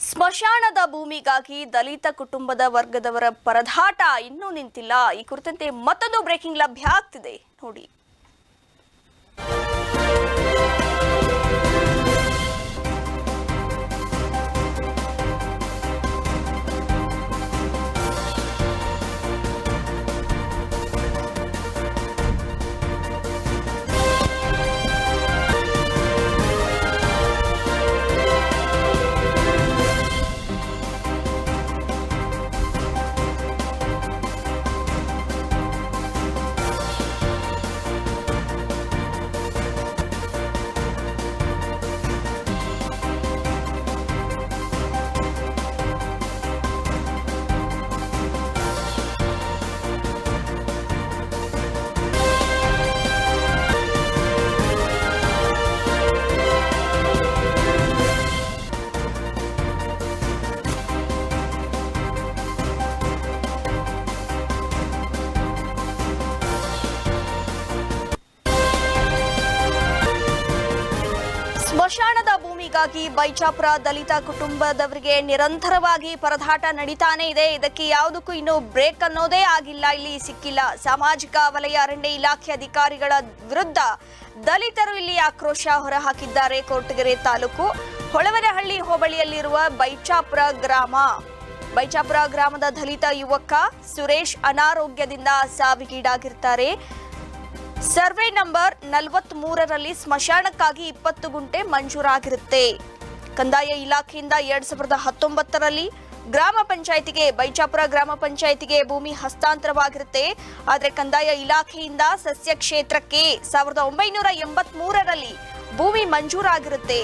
ಸ್ಮಶಾನದ ಭೂಮಿಗಾಗಿ ದಲಿತ ಕುಟುಂಬದ ವರ್ಗದವರ ಪರದಾಟ ಇನ್ನೂ ನಿಂತಿಲ್ಲ ಈ ಕುರಿತಂತೆ ಮತ್ತೊಂದು ಬ್ರೇಕಿಂಗ್ ಲಭ್ಯ ಆಗ್ತಿದೆ ನೋಡಿ ಸ್ಮಶಾನದ ಭೂಮಿಗಾಗಿ ಬೈಚಾಪುರ ದಲಿತ ಕುಟುಂಬದವರಿಗೆ ನಿರಂತರವಾಗಿ ಪರದಾಟ ನಡೀತಾನೆ ಇದೆ ಇದಕ್ಕೆ ಯಾವುದಕ್ಕೂ ಇನ್ನು ಬ್ರೇಕ್ ಅನ್ನೋದೇ ಆಗಿಲ್ಲ ಇಲ್ಲಿ ಸಿಕ್ಕಿಲ್ಲ ಸಾಮಾಜಿಕ ವಲಯ ಅರಣ್ಯ ಇಲಾಖೆ ಅಧಿಕಾರಿಗಳ ವಿರುದ್ಧ ದಲಿತರು ಇಲ್ಲಿ ಆಕ್ರೋಶ ಹೊರಹಾಕಿದ್ದಾರೆ ಕೊರಟಗೆರೆ ತಾಲೂಕು ಹೊಳವನಹಳ್ಳಿ ಹೋಬಳಿಯಲ್ಲಿರುವ ಬೈಚಾಪುರ ಗ್ರಾಮ ಬೈಚಾಪುರ ಗ್ರಾಮದ ದಲಿತ ಯುವಕ ಸುರೇಶ್ ಅನಾರೋಗ್ಯದಿಂದ ಸಾವಿಗೀಡಾಗಿರ್ತಾರೆ ಸರ್ವೆ ನಂಬರ್ ನಲವತ್ತ್ ಮೂರರಲ್ಲಿ ಸ್ಮಶಾನಕ್ಕಾಗಿ ಇಪ್ಪತ್ತು ಗುಂಟೆ ಮಂಜೂರಾಗಿರುತ್ತೆ ಕಂದಾಯ ಇಲಾಖೆಯಿಂದ ಎರಡ್ ಸಾವಿರದ ಹತ್ತೊಂಬತ್ತರಲ್ಲಿ ಗ್ರಾಮ ಪಂಚಾಯತಿಗೆ ಬೈಚಾಪುರ ಗ್ರಾಮ ಪಂಚಾಯತಿಗೆ ಭೂಮಿ ಹಸ್ತಾಂತರವಾಗಿರುತ್ತೆ ಆದರೆ ಕಂದಾಯ ಇಲಾಖೆಯಿಂದ ಸಸ್ಯ ಕ್ಷೇತ್ರಕ್ಕೆ ಸಾವಿರದ ಒಂಬೈನೂರ ಎಂಬತ್ ಮೂರರಲ್ಲಿ ಭೂಮಿ ಮಂಜೂರಾಗಿರುತ್ತೆ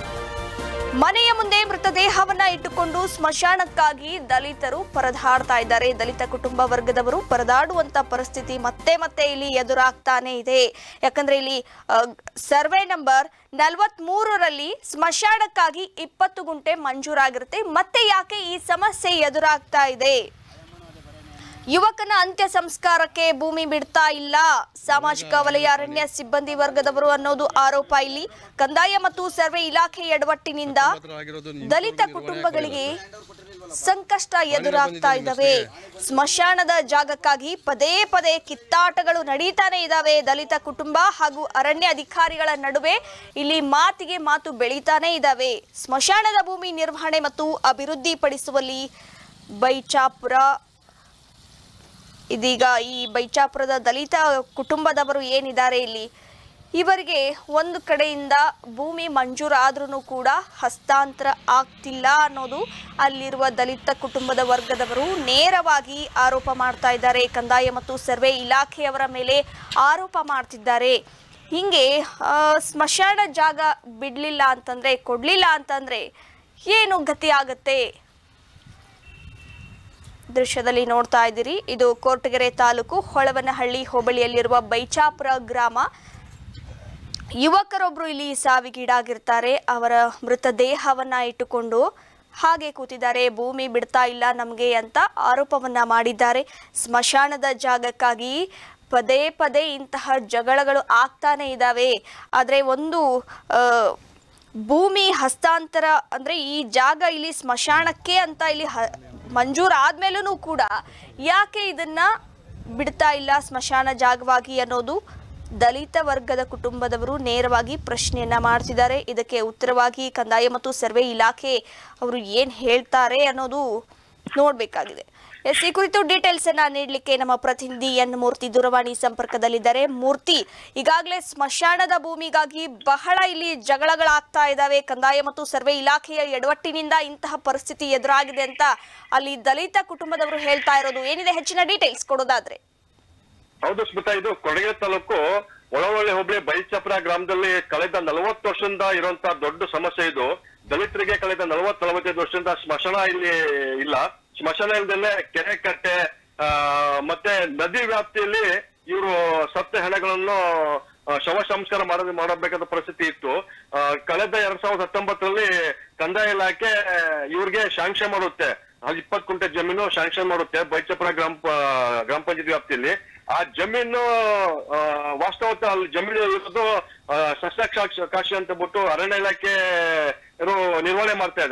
ಮನೆಯ ಮುಂದೆ ಮೃತದೇಹವನ್ನ ಇಟ್ಟುಕೊಂಡು ಸ್ಮಶಾನಕ್ಕಾಗಿ ದಲಿತರು ಪರದಾಡ್ತಾ ಇದ್ದಾರೆ ದಲಿತ ಕುಟುಂಬ ವರ್ಗದವರು ಪರದಾಡುವಂತ ಪರಿಸ್ಥಿತಿ ಮತ್ತೆ ಮತ್ತೆ ಇಲ್ಲಿ ಎದುರಾಗ್ತಾನೆ ಇದೆ ಯಾಕಂದ್ರೆ ಇಲ್ಲಿ ಸರ್ವೆ ನಂಬರ್ ನಲವತ್ ಮೂರರಲ್ಲಿ ಸ್ಮಶಾನಕ್ಕಾಗಿ ಇಪ್ಪತ್ತು ಗುಂಟೆ ಮಂಜೂರಾಗಿರುತ್ತೆ ಮತ್ತೆ ಯಾಕೆ ಈ ಸಮಸ್ಯೆ ಎದುರಾಗ್ತಾ ಇದೆ ಯುವಕನ ಅಂತ್ಯ ಸಂಸ್ಕಾರಕ್ಕೆ ಭೂಮಿ ಬಿಡ್ತಾ ಇಲ್ಲ ಸಾಮಾಜಿಕ ವಲಯ ಅರಣ್ಯ ಸಿಬ್ಬಂದಿ ವರ್ಗದವರು ಅನ್ನೋದು ಆರೋಪ ಇಲ್ಲಿ ಕಂದಾಯ ಮತ್ತು ಸರ್ವೆ ಇಲಾಖೆ ಎಡವಟ್ಟಿನಿಂದ ದಲಿತ ಕುಟುಂಬಗಳಿಗೆ ಸಂಕಷ್ಟ ಎದುರಾಗ್ತಾ ಇದ್ದಾವೆ ಸ್ಮಶಾನದ ಜಾಗಕ್ಕಾಗಿ ಪದೇ ಪದೇ ಕಿತ್ತಾಟಗಳು ನಡೀತಾನೆ ಇದ್ದಾವೆ ದಲಿತ ಕುಟುಂಬ ಹಾಗೂ ಅರಣ್ಯ ಅಧಿಕಾರಿಗಳ ನಡುವೆ ಇಲ್ಲಿ ಮಾತಿಗೆ ಮಾತು ಬೆಳೀತಾನೆ ಇದ್ದಾವೆ ಸ್ಮಶಾನದ ಭೂಮಿ ನಿರ್ವಹಣೆ ಮತ್ತು ಅಭಿವೃದ್ಧಿ ಪಡಿಸುವಲ್ಲಿ ಬೈಚಾಪುರ ಇದೀಗ ಈ ಬೈಚಾಪುರದ ದಲಿತ ಕುಟುಂಬದವರು ಏನಿದ್ದಾರೆ ಇಲ್ಲಿ ಇವರಿಗೆ ಒಂದು ಕಡೆಯಿಂದ ಭೂಮಿ ಮಂಜೂರಾದ್ರೂ ಕೂಡ ಹಸ್ತಾಂತರ ಆಗ್ತಿಲ್ಲ ಅನ್ನೋದು ಅಲ್ಲಿರುವ ದಲಿತ ಕುಟುಂಬದ ವರ್ಗದವರು ನೇರವಾಗಿ ಆರೋಪ ಮಾಡ್ತಾ ಇದ್ದಾರೆ ಕಂದಾಯ ಮತ್ತು ಸರ್ವೆ ಇಲಾಖೆಯವರ ಮೇಲೆ ಆರೋಪ ಮಾಡ್ತಿದ್ದಾರೆ ಹಿಂಗೆ ಆ, ಸ್ಮಶಾನ ಜಾಗ ಬಿಡಲಿಲ್ಲ ಅಂತಂದ್ರೆ ಕೊಡಲಿಲ್ಲ ಅಂತಂದ್ರೆ ಏನು ಗತಿ ಆಗತ್ತೆ ದೃಶ್ಯದಲ್ಲಿ ನೋಡ್ತಾ ಇದ್ದೀರಿ ಇದು ಕೊರಟಗೆರೆ ತಾಲೂಕು ಹೊಳವನಹಳ್ಳಿ ಹೋಬಳಿಯಲ್ಲಿರುವ ಬೈಚಾಪುರ ಗ್ರಾಮ ಯುವಕರೊಬ್ರು ಇಲ್ಲಿ ಸಾವಿಗೀಡಾಗಿರ್ತಾರೆ ಅವರ ಮೃತದೇಹವನ್ನ ಇಟ್ಟುಕೊಂಡು ಹಾಗೆ ಕೂತಿದ್ದಾರೆ ಭೂಮಿ ಬಿಡ್ತಾ ಇಲ್ಲ ನಮಗೆ ಅಂತ ಆರೋಪವನ್ನ ಮಾಡಿದ್ದಾರೆ ಸ್ಮಶಾನದ ಜಾಗಕ್ಕಾಗಿ ಪದೇ ಪದೇ ಇಂತಹ ಜಗಳಗಳು ಆಗ್ತಾನೆ ಇದ್ದಾವೆ ಆದರೆ ಒಂದು ಆ, ಭೂಮಿ ಹಸ್ತಾಂತರ ಅಂದ್ರೆ ಈ ಜಾಗ ಇಲ್ಲಿ ಸ್ಮಶಾನಕ್ಕೆ ಅಂತ ಇಲ್ಲಿ ಹ ಮಂಜೂರು ಆದ್ಮೇಲೂ ಕೂಡ ಯಾಕೆ ಇದನ್ನ ಬಿಡ್ತಾ ಇಲ್ಲ ಸ್ಮಶಾನ ಜಾಗವಾಗಿ ಅನ್ನೋದು ದಲಿತ ವರ್ಗದ ಕುಟುಂಬದವರು ನೇರವಾಗಿ ಪ್ರಶ್ನೆಯನ್ನ ಮಾಡ್ತಿದ್ದಾರೆ ಇದಕ್ಕೆ ಉತ್ತರವಾಗಿ ಕಂದಾಯ ಮತ್ತು ಸರ್ವೆ ಇಲಾಖೆ ಅವರು ಏನ್ ಹೇಳ್ತಾರೆ ಅನ್ನೋದು ನೋಡ್ಬೇಕಾಗಿದೆ ಎಸ್ ಈ ಕುರಿತು ಡೀಟೇಲ್ಸ್ ಅನ್ನ ನೀಡಲಿಕ್ಕೆ ನಮ್ಮ ಪ್ರತಿನಿಧಿ ಎನ್ ಮೂರ್ತಿ ದೂರವಾಣಿ ಸಂಪರ್ಕದಲ್ಲಿದ್ದಾರೆ ಮೂರ್ತಿ ಈಗಾಗಲೇ ಸ್ಮಶಾನದ ಭೂಮಿಗಾಗಿ ಬಹಳ ಇಲ್ಲಿ ಜಗಳಗಳಾಗ್ತಾ ಇದ್ದಾವೆ ಕಂದಾಯ ಮತ್ತು ಸರ್ವೆ ಇಲಾಖೆಯ ಎಡವಟ್ಟಿನಿಂದ ಇಂತಹ ಪರಿಸ್ಥಿತಿ ಎದುರಾಗಿದೆ ಅಂತ ಅಲ್ಲಿ ದಲಿತ ಕುಟುಂಬದವರು ಹೇಳ್ತಾ ಇರೋದು ಏನಿದೆ ಹೆಚ್ಚಿನ ಡೀಟೇಲ್ಸ್ ಕೊಡೋದಾದ್ರೆ ಹೌದು ಸ್ಮಿತಾ ಇದು ಕೊಡಗೆ ತಾಲೂಕು ಒಳವಳ್ಳಿ ಹೋಬಳಿ ಬೈಚಪ್ರ ಗ್ರಾಮದಲ್ಲಿ ಕಳೆದ ನಲವತ್ತು ವರ್ಷದಿಂದ ಇರುವಂತ ದೊಡ್ಡ ಸಮಸ್ಯೆ ಇದು ದಲಿತರಿಗೆ ಕಳೆದ ನಲವತ್ ನಲವತ್ತೈದು ವರ್ಷದಿಂದ ಸ್ಮಶಾನ ಇಲ್ಲಿ ಇಲ್ಲ ಸ್ಮಶಾನ ಇಲ್ದಲೆ ಕೆರೆ ಕಟ್ಟೆ ಆ, ಮತ್ತೆ ನದಿ ವ್ಯಾಪ್ತಿಯಲ್ಲಿ ಇವರು ಸತ್ತ ಹೆಣಗಳನ್ನು ಆ, ಶವ ಸಂಸ್ಕಾರ ಮಾಡೋದು ಮಾಡಬೇಕಾದ ಪರಿಸ್ಥಿತಿ ಇತ್ತು ಆ, ಕಳೆದ ಎರಡ್ ಸಾವಿರದ ಹತ್ತೊಂಬತ್ತರಲ್ಲಿ ಕಂದಾಯ ಇಲಾಖೆ ಇವ್ರಿಗೆ ಶಾಂಕ್ಷನ್ ಮಾಡುತ್ತೆ ಅಲ್ಲಿ ಇಪ್ಪತ್ತು ಕುಂಟೆ ಜಮೀನು ಶಾಂಕ್ಷನ್ ಮಾಡುತ್ತೆ ಬೈಚಪುರ ಗ್ರಾಮ ಪ- ಗ್ರಾಮ ಪಂಚಾಯತ್ ವ್ಯಾಪ್ತಿಯಲ್ಲಿ ಆ ಜಮೀನು ಆ, ವಾಸ್ತವತ ಅಲ್ಲಿ ಜಮೀನು ಇರೋದು ಆ, ಸಸ್ಯ ಕಾಶಿ ಅಂತ ಬಿಟ್ಟು ಅರಣ್ಯ ಇಲಾಖೆ ಇವರು ನಿರ್ವಹಣೆ ಮಾಡ್ತಾ ಇದ್ದಾರೆ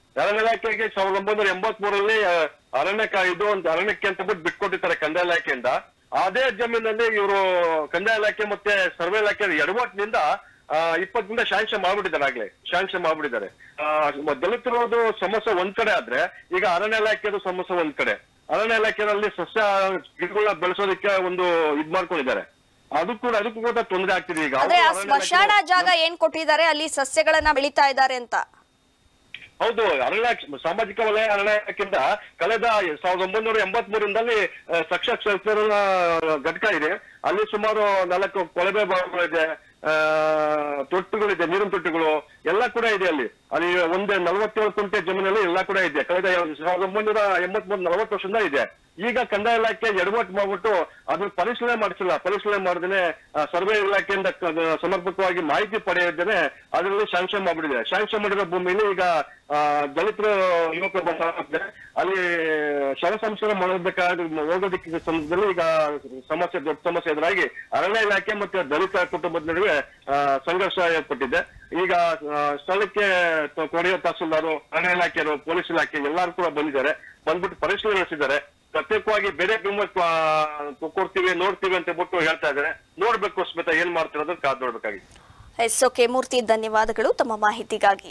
ಅರಣ್ಯ ಇಲಾಖೆಗೆ ಸಾವಿರದ ಒಂಬೈನೂರ ಎಂಬತ್ ಮೂರಲ್ಲಿ ಅರಣ್ಯ ಕ- ಇದು ಒಂದು ಅರಣ್ಯಕ್ಕೆ ಅಂತ ಬಿಟ್ಟು ಬಿಟ್ಕೊಟ್ಟಿರ್ತಾರೆ ಕಂದಾಯ ಇಲಾಖೆಯಿಂದ ಅದೇ ಜಮೀನಲ್ಲಿ ಇವರು ಕಂದಾಯ ಇಲಾಖೆ ಮತ್ತೆ ಸರ್ವೆ ಇಲಾಖೆ ಎಡವಟ್ಟಿನಿಂದ ಇಪ್ಪತ್ತರಿಂದ ಶಾಂಕ್ಷನ್ ಮಾಡ್ಬಿಟ್ಟಿದ್ದಾರೆ ಆಗ್ಲೇ ಶಾಂಕ್ಷನ್ ಮಾಡ್ಬಿಟ್ಟಿದ್ದಾರೆ ಆ, ದಲಿತರದು ಸಮಸ್ಯೆ ಒಂದ್ ಕಡೆ ಆದ್ರೆ ಈಗ ಅರಣ್ಯ ಇಲಾಖೆದು ಸಮಸ್ಯೆ ಒಂದ್ ಕಡೆ ಅರಣ್ಯ ಇಲಾಖೆಯಲ್ಲಿ ಸಸ್ಯ ಗಿಡಗಳನ್ನ ಬೆಳೆಸೋದಕ್ಕೆ ಒಂದು ಇದ್ ಮಾಡ್ಕೊಂಡಿದ್ದಾರೆ ಅದು ಕೂಡ ಅದಕ್ಕೂ ಕೂಡ ತೊಂದರೆ ಆಗ್ತಿದೆ ಈಗ ಆದ್ರೆ ಆ ಅವ್ರು ಅರಣ್ಯ ಸ್ಮಶಾನ ಇಲಾಖೆ- ಜಾಗ ಏನ್ ಕೊಟ್ಟಿದ್ದಾರೆ ಅಲ್ಲಿ ಸಸ್ಯಗಳನ್ನ ಬೆಳೀತಾ ಇದ್ದಾರೆ ಅಂತ ಹೌದು ಅರಣ್ಯ ಸಾಮಾಜಿಕ ವಲಯ ಅರಣ್ಯ ಇಲಾಖೆಯಿಂದ ಕಳೆದ ಸಾವಿರದ ಒಂಬೈನೂರ ಎಂಬತ್ ಮೂರಿಂದಲ್ಲಿ ಸಕ್ಷ ಘಟಕ ಇದೆ ಅಲ್ಲಿ ಸುಮಾರು ನಾಲ್ಕು ಕೊಳವೆ ಬಾವಿಗಳಿದೆ ಆ, ತೊಟ್ಟುಗಳಿದೆ ನೀರಿನ ತೊಟ್ಟುಗಳು ಎಲ್ಲ ಕೂಡ ಇದೆ ಅಲ್ಲಿ ಅಲ್ಲಿ ಒಂದೇ ನಲವತ್ತೇಳು ಕುಂಟೆ ಜಮೀನಲ್ಲಿ ಎಲ್ಲ ಕೂಡ ಇದೆ ಕಳೆದ ಸಾವಿರದ ಒಂಬೈನೂರ ಎಂಬತ್ ಮೂರು ನಲವತ್ತು ವರ್ಷದಿಂದ ಇದೆ ಈಗ ಕಂದಾಯ ಇಲಾಖೆ ಎಡವಟ್ಟು ಮಾಡ್ಬಿಟ್ಟು ಅದನ್ನ ಪರಿಶೀಲನೆ ಮಾಡಿಸಿಲ್ಲ ಪರಿಶೀಲನೆ ಮಾಡದೇನೆ ಸರ್ವೆ ಇಲಾಖೆಯಿಂದ ಕ- ಅದು ಸಮರ್ಪಕವಾಗಿ ಮಾಹಿತಿ ಪಡೆಯದೇನೆ ಅದರಲ್ಲಿ ಶಾಂಕ್ಷನ್ ಮಾಡ್ಬಿಟ್ಟಿದೆ ಶಾಂಕ್ಷನ್ ಮಾಡಿರೋ ಭೂಮಿಯಲ್ಲಿ ಈಗ ಆ, ದಲಿತರು ಯುವಕರು ಬರ್ತಾರೆ ಅಲ್ಲಿ ಶವ ಸಂಸ್ಕಾರ ಮಾಡೋದಕ್ಕಾಗಿ ಹೋಗೋದಕ್ಕೆ ಸಂದರ್ಭದಲ್ಲಿ ಈಗ ಸಮಸ್ಯೆ ದೊಡ್ಡ ಸಮಸ್ಯೆ ಎದುರಾಗಿ ಅರಣ್ಯ ಇಲಾಖೆ ಮತ್ತೆ ದಲಿತ ಕುಟುಂಬದ ನಡುವೆ ಆ, ಸಂಘರ್ಷ ಏರ್ಪಟ್ಟಿದೆ ಈಗ ಆ, ಸ್ಥಳಕ್ಕೆ ತ- ಕೊಡಿಯ ತಹಸೀಲ್ದಾರು ಅರಣ್ಯ ಇಲಾಖೆಯವರು ಪೊಲೀಸ್ ಇಲಾಖೆ ಎಲ್ಲರೂ ಕೂಡ ಬಂದಿದ್ದಾರೆ ಬಂದ್ಬಿಟ್ಟು ಪರಿಶೀಲನೆ ನಡೆಸಿದ್ದಾರೆ ಪ್ರತ್ಯೇಕವಾಗಿ ಬೇರೆ ಭೂಮಿ ಕೊಡ್ತೀವಿ ನೋಡ್ತೀವಿ ಅಂತ ಬಿಟ್ಟು ಹೇಳ್ತಾ ಇದ್ದಾರೆ ನೋಡ್ಬೇಕು ಸ್ಮಿತಾ ಏನ್ ಮಾಡ್ತಿರೋದು ಕಾದ್ ನೋಡ್ಬೇಕಾಗಿ ಎಸ್ ಓಕೆ ಮೂರ್ತಿ ಧನ್ಯವಾದಗಳು ತಮ್ಮ ಮಾಹಿತಿಗಾಗಿ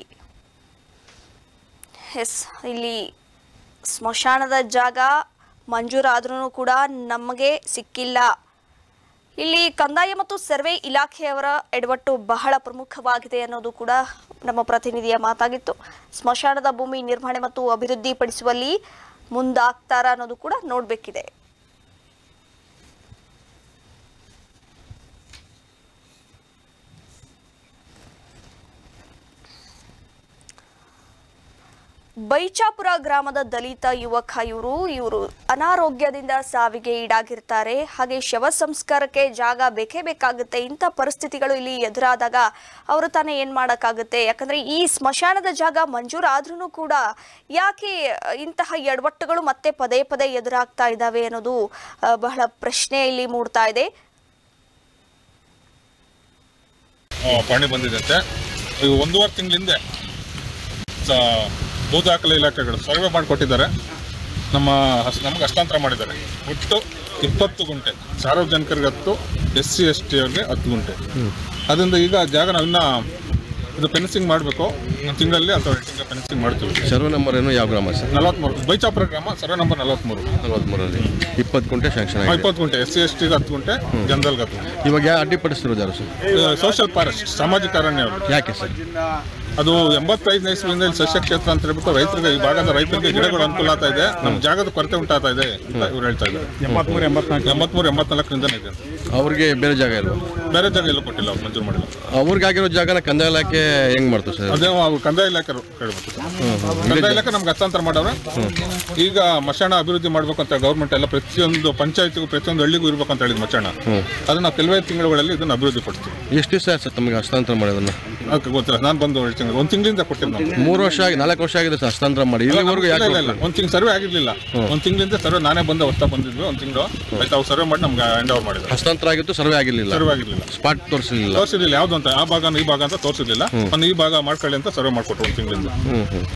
ಎಸ್ ಇಲ್ಲಿ ಸ್ಮಶಾನದ ಜಾಗ ಮಂಜೂರಾದ್ರೂ ಕೂಡ ನಮಗೆ ಸಿಕ್ಕಿಲ್ಲ ಇಲ್ಲಿ ಕಂದಾಯ ಮತ್ತು ಸರ್ವೆ ಇಲಾಖೆಯವರ ಎಡವಟ್ಟು ಬಹಳ ಪ್ರಮುಖವಾಗಿದೆ ಅನ್ನೋದು ಕೂಡ ನಮ್ಮ ಪ್ರತಿನಿಧಿಯ ಮಾತಾಗಿತ್ತು ಸ್ಮಶಾನದ ಭೂಮಿ ನಿರ್ವಹಣೆ ಮತ್ತು ಅಭಿವೃದ್ಧಿ ಪಡಿಸುವಲ್ಲಿ ಮುಂದಾಗ್ತಾರ ಅನ್ನೋದು ಕೂಡ ನೋಡಬೇಕಿದೆ ಬೈಚಾಪುರ ಗ್ರಾಮದ ದಲಿತ ಯುವಕ ಇವರು ಇವರು ಅನಾರೋಗ್ಯದಿಂದ ಸಾವಿಗೆ ಈಡಾಗಿರ್ತಾರೆ ಹಾಗೆ ಶವ ಸಂಸ್ಕಾರಕ್ಕೆ ಜಾಗ ಬೇಕೇ ಬೇಕಾಗುತ್ತೆ ಇಂಥ ಪರಿಸ್ಥಿತಿಗಳು ಇಲ್ಲಿ ಎದುರಾದಾಗ ಅವರು ತಾನೇ ಏನ್ ಮಾಡಕ್ಕಾಗುತ್ತೆ ಯಾಕಂದ್ರೆ ಈ ಸ್ಮಶಾನದ ಜಾಗ ಮಂಜೂರಾದ್ರೂ ಕೂಡ ಯಾಕೆ ಇಂತಹ ಎಡವಟ್ಟುಗಳು ಮತ್ತೆ ಪದೇ ಪದೇ ಎದುರಾಗ್ತಾ ಇದ್ದಾವೆ ಅನ್ನೋದು ಆ, ಬಹಳ ಪ್ರಶ್ನೆ ಇಲ್ಲಿ ಮೂಡ್ತಾ ಇದೆ ಆ, ಪಹಣಿ ಬಂದಿದೆ ಈಗ ಒಂದೂವರೆ ತಿಂಗಳ ಹಿಂದೆ ಸ- ಭೂ ದಾಖಲೆ ಇಲಾಖೆಗಳು ಸರ್ವೆ ಮಾಡಿಕೊಟ್ಟಿದ್ದಾರೆ ನಮ್ಮ ಹಸ್- ನಮ್ಗೆ ಹಸ್ತಾಂತರ ಮಾಡಿದ್ದಾರೆ ಒಟ್ಟು ಇಪ್ಪತ್ತು ಗುಂಟೆ ಸಾರ್ವಜನಿಕರಿಗೆ ಹತ್ತು ಎಸ್ ಸಿ ಎಸ್ ಟಿ ಅವ್ರಿಗೆ ಹತ್ತು ಗುಂಟೆ ಅದರಿಂದ ಈಗ ಜಾಗ ನಾವಿನ್ನ ಇದು ಫೆನ್ಸಿಂಗ್ ಮಾಡಬೇಕು ಒಂದು ತಿಂಗಳಲ್ಲಿ ಅಥವಾ ಎರಡು ತಿಂಗಳ ಫೆನ್ಸಿಂಗ್ ಮಾಡ್ತೀವಿ ಸರ್ವೆ ನಂಬರ್ ಏನು ಯಾವ ಗ್ರಾಮ ಸರ್ ನಲವತ್ಮೂರು ಬೈಚಾಪುರ ಗ್ರಾಮ ಸರ್ವೆ ನಂಬರ್ ನಲವತ್ಮೂರು ನಲವತ್ಮೂರಲ್ಲಿ ಇಪ್ಪತ್ತು ಗುಂಟೆ ಶಾಂಕ್ಷನ್ ಆಗಿದೆ ಇಪ್ಪತ್ತು ಗುಂಟೆ ಎಸ್ ಸಿ ಎಸ್ ಟಿಗೆ ಹತ್ತು ಗುಂಟೆ ಜನರಲ್ಗೆ ಹತ್ತು ಗುಂಟೆ ಇವಾಗ ಯಾ ಅಡ್ಡಿಪಡಿಸ್ತಿರೋದು ಯಾರು ಸರ್ ಸೋಷಿಯಲ್ ಫಾರೆಸ್ಟ್ ಸಾಮಾಜಿಕ ಅರಣ್ಯ ಅವರು ಯಾಕೆ ಸರ್ ಅದು ಎಂಬತ್ತೈದನೇ ಇಸ್ವಿಯಿಂದ ಇಲ್ಲಿ ಸಸ್ಯ ಕ್ಷೇತ್ರ ಅಂತ ಹೇಳ್ಬಿಟ್ಟು ರೈತರಿಗೆ ಈ ಭಾಗದ ರೈತರಿಗೆ ಗಿಡಗಳು ಅನುಕೂಲ ಆಗ್ತಾ ಇದೆ ನಮ್ಮ ಜಾಗದ ಕೊರತೆ ಉಂಟಾಗ್ತಾ ಇದೆ ಅಂತ ಇವ್ರು ಹೇಳ್ತಾ ಇದ್ದಾರೆ ಎಂಬತ್ಮೂರು ಎಂಬತ್ನಾಲ್ಕು ಎಂಬತ್ಮೂರು ಎಂಬತ್ನಾಲ್ಕರಿಂದ ಇದೆ ಅವ್ರಿಗೆ ಬೇರೆ ಜಾಗ ಇಲ್ವಾ ಬೇರೆ ಜಾಗ ಎಲ್ಲೂ ಕೊಟ್ಟಿಲ್ಲ ಅವ್ರು ಮಂಜೂರು ಮಾಡಿಲ್ಲ ಅವ್ರಿಗಾಗಿರೋ ಜಾಗನ ಕಂದಾಯ ಇಲಾಖೆ ಹೆಂಗ್ ಮಾಡ್ತು ಸರ್ ಅದೇ ಅವ್ರು ಕಂದಾಯ ಇಲಾಖೆ ಕೇಳ್ಬೇಕು ಕಂದಾಯ ಇಲಾಖೆ ನಮ್ಗೆ ಹಸ್ತಾಂತರ ಮಾಡವ್ರೆ ಈಗ ಮಶಾಣ ಅಭಿವೃದ್ಧಿ ಮಾಡ್ಬೇಕು ಅಂತ ಗೌರ್ಮೆಂಟ್ ಎಲ್ಲ ಪ್ರತಿಯೊಂದು ಪಂಚಾಯತಿಗೂ ಪ್ರತಿಯೊಂದು ಹಳ್ಳಿಗೂ ಇರ್ಬೇಕು ಅಂತ ಹೇಳಿದ್ ಮಶಾಣ ಅದನ್ನ ನಾವು ಕೆಲವೇ ತಿಂಗಳುಗಳಲ್ಲಿ ಇದನ್ನ ಅಭಿವೃದ್ಧಿ ಪಡ್ತೀವಿ ಎಷ್ಟು ದಿವಸ ಆಯ್ತು ಸರ್ ತಮಗೆ ಹಸ್ತಾಂತರ ಮಾಡೋದನ್ನ ಅದಕ್ಕೆ ಗೊತ್ತಿಲ್ಲ ನಾನು ಬಂದು ಎರಡು ತಿಂಗಳು ಒಂದು ತಿಂಗಳಿಂದ ಕೊಟ್ಟಿದ್ದು ನಾವು ಮೂರು ವರ್ಷ ಆಗಿ ನಾಲ್ಕು ವರ್ಷ ಆಗಿದೆ ಸರ್ ಹಸ್ತಾಂತರ ಮಾಡಿ ಇಲ್ಲಿವರೆಗೂ ಯಾಕೆ ಇಲ್ಲ ಇಲ್ಲ ಒಂದು ತಿಂಗಳು ಸರ್ವೆ ಆಗಿರ್ಲಿಲ್ಲ ಒಂದು ತಿಂಗಳಿಂದ ಸರ್ವೆ ನಾನೇ ಬಂದು ಹೊಸ್ತಾ ಬಂದಿದ್ವಿ ಒಂದು ತಿಂಗಳು ಆಯ್ತು ಅವ್ರು ಸರ್ವೆ ಮಾಡಿ ನಮ್ಗೆ ಹ್ಯಾಂಡ್ ಓವರ್ ಮಾಡಿದ್ರು ಹಸ್ತಾಂತರ ಆಗಿತ್ತು ಸರ್ವೆ ಆಗಿರ್ಲಿಲ್ಲ ಸರ್ವೆ ಆಗಿರ್ಲಿಲ್ಲ ಸ್ಪಾಟ್ ತೋರಿಸಲಿಲ್ಲ ತೋರಿಸಿರ್ಲಿಲ್ಲ ಯಾವ್ದು ಅಂತ ಆ ಭಾಗ ಈ ಭಾಗ ಅಂತ ತೋರಿಸಿರ್ಲಿಲ್ಲ ಒಂದು ಈ ಭಾಗ ಮಾಡ್ಕೊಳ್ಳಿ ಅಂತ ಸರ್ವೆ ಮಾಡ್ಕೊಟ್ರು ಒಂದು ತಿಂಗಳಿಂದ ಹ್ಮ್ ಹ್ಮ್